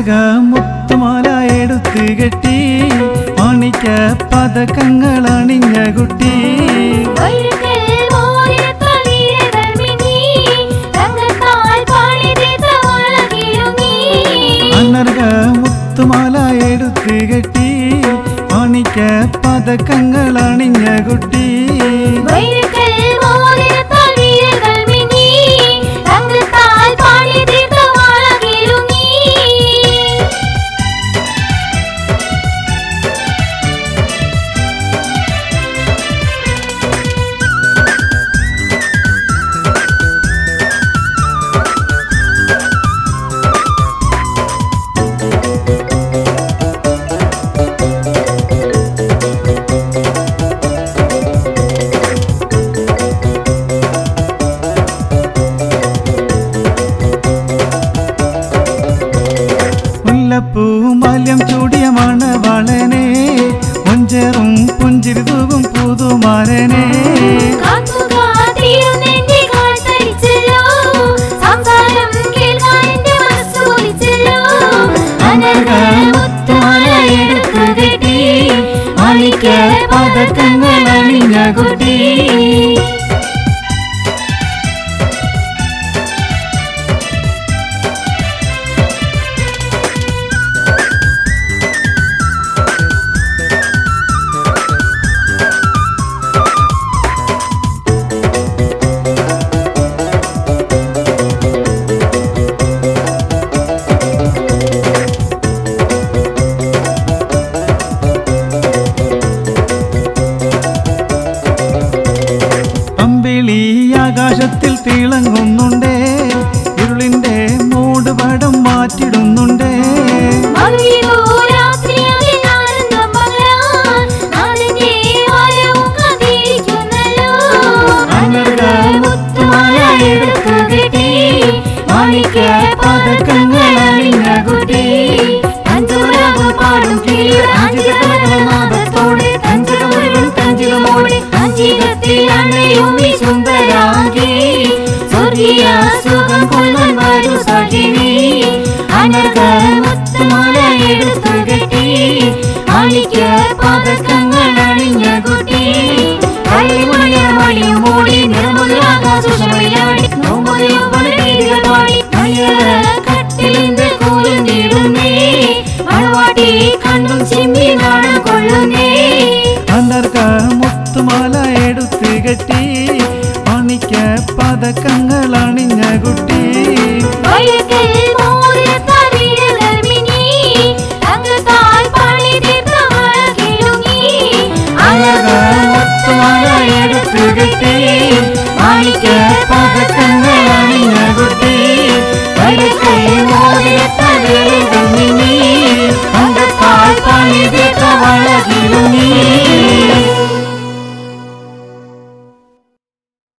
അനർഘ മുത്തുമാല എടുത്തു കെട്ടി മാണിക്ക പതക്കങ്ങൾ അണിഞ്ഞ കുട്ടി വൈരത്തിൽ മോതിരത്താൽ വീരധർമ്മിണി, തങ്കത്താൽ പാളി തീർത്ത വളകിലുങ്ങി. അനർഘ മുത്തുമാല എടുത്തു കെട്ടി മാണിക്ക പതക്കങ്ങൾ അണിഞ്ഞ കുട്ടി വൈരത്തിൽ മോതിരത്താൽ വീരധർമ്മിണി, തങ്കത്താൽ പാളി തീർത്ത വളകിലുങ്ങി. മുല്ലപ്പൂ മാല്യം ചൂടിയ മണവാളനെ മഞ്ചേറും പുഞ്ചിരി തൂകും പുതുമാരനെ കാത്തുകാത്തിരുന്നെന്റെ കാൽത്തരിച്ചല്ലോ, സംസാരം കേൾക്കാൻ എന്റെ മനസ്സ് കൊതിച്ചല്ലോ. അനർഘ മുത്തുമാല എടുത്തു കെട്ടി, മാണിക്യ പതക്കങ്ങൾ അണിഞ്ഞ കുട്ടി